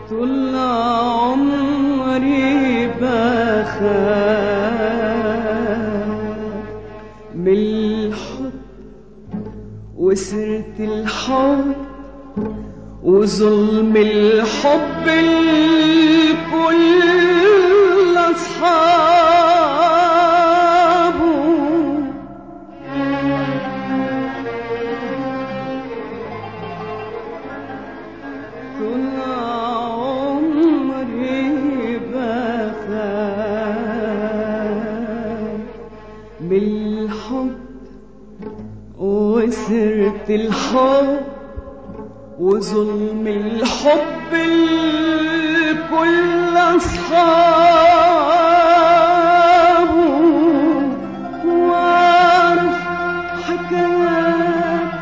طول عمري بخاف من الحب وسرت الحب وظلم الحب الكل أصحابه طول عمري بخاف من الحب وسرت الحب وظلم الحب الكل أصحابه وأعرف حكايات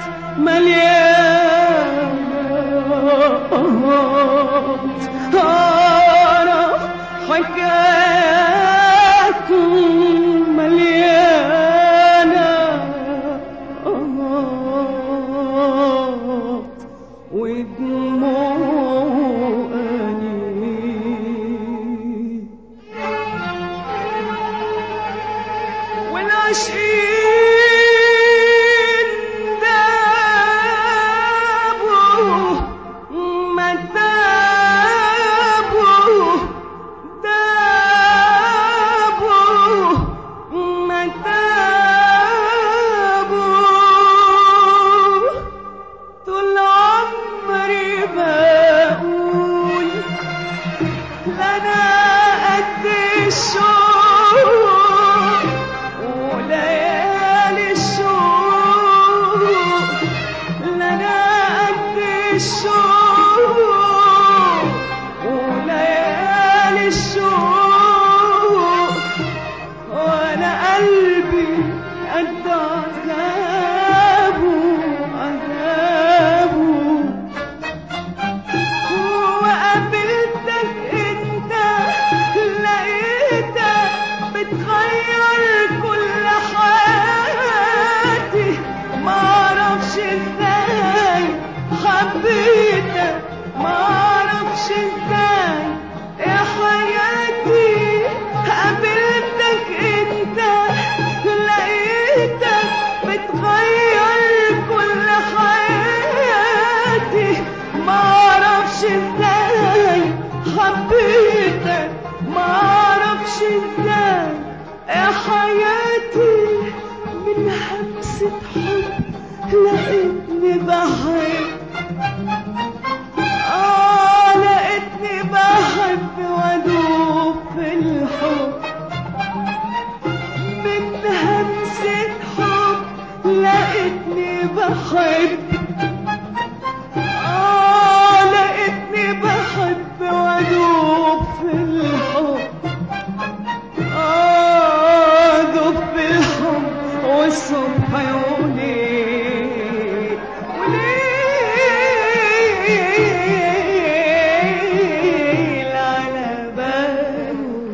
مليانة أعرف حكايات مليانة ودموع أنين والعشقين دابوا ما دابوا دابوا ما دابوا طول عمري بقول لنا قد الشوق وليالي الشوق لنا قد الشوق وليالي الشوق وانا قلبي قد عذابه عذابه وقابلتك انت لقيتك بتغير كل حياتي معرفش ازاي حبيتك معرفش ازاي يا حياتي قابلتك انت لقيتك بتغير كل حياتي معرفش ازاي حبيتك معرفش ازاي يا حياتي من همسة حب لقيتني بحب آه لقيتني بحب وادوب في الحب من همسة حب لقيتني بحب آه لقيتني بحب وادوب في الحب آه دوب في الحب والصبح وليل وليل على باله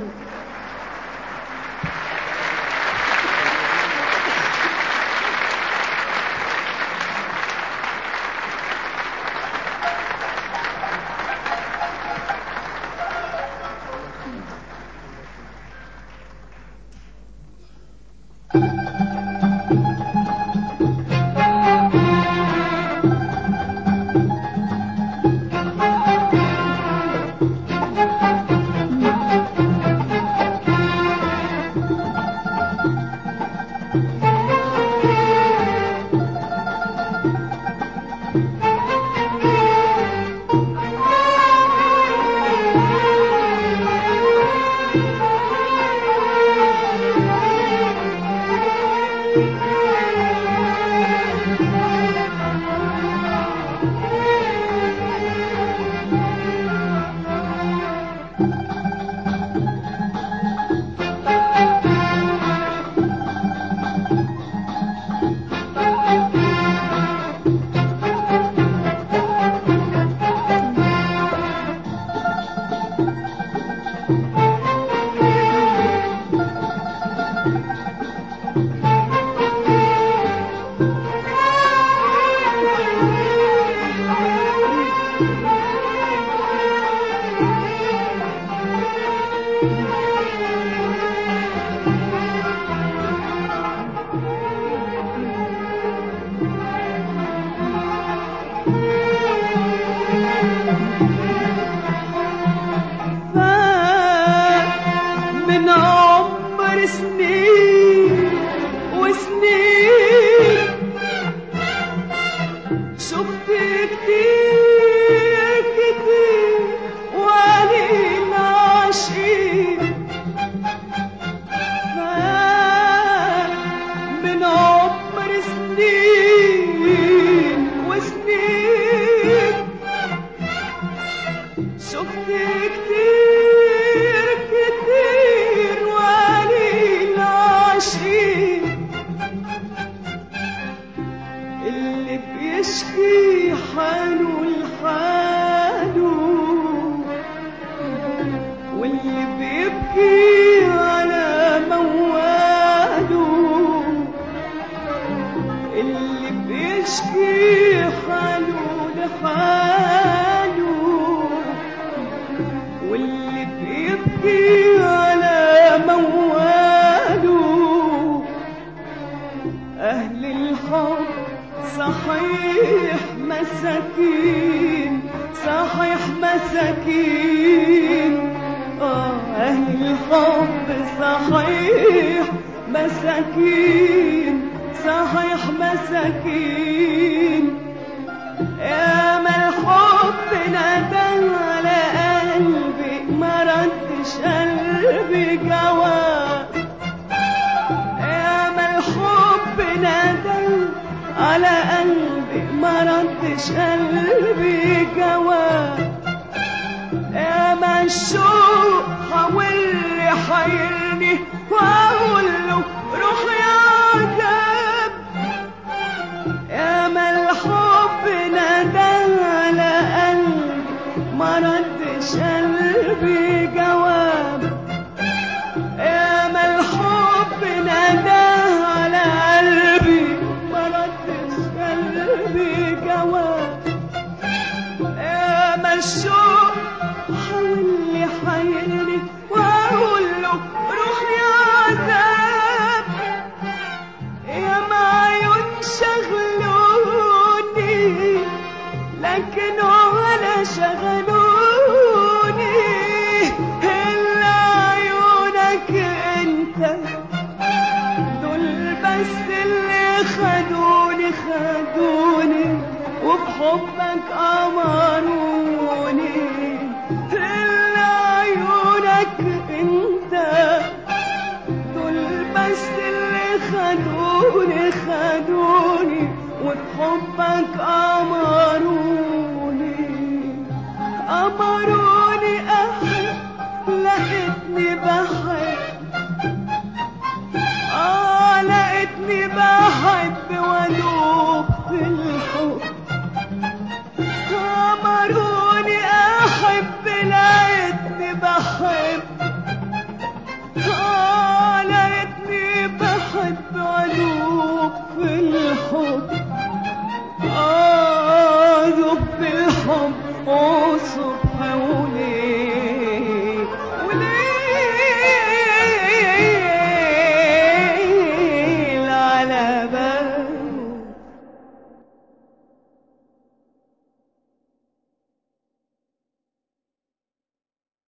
شفت كتير كتير وقليل عاشقين من عمر سنين وسنين شفت كتير كتير وقليل عاشقين اللي بيشكي حاله لحاله واللي بيبكي على مواله اللي بيشكي حاله لحاله واللي بيبكي على مواله أهل الحب صحيح مساكين صحيح مساكين آه أهل الحب صحيح مساكين صحيح مساكين يا ما الحب ندى على قلبي ما ردش قلبي جواب يا ما الحب ندى على قلبي ما ردش قلبي جواب يا ما الشوق حاول يحيرني واقول له روح يا عذاب يا ما الحب ندى على قلبي ما ردش قلبي جواب يا ما الحب ندى على قلبي ما ردش قلبي جواب يا ما الشوق حاول يحيرني واقول له روح يا عذاب يا ما عيون شغلوني لكن ولا شغلوني إلا عيونك أنت دول بس اللي خدوني خدوني وبحبك أمروني إلا عيونك أنت دول بس اللي خدوني خدوني وبحبك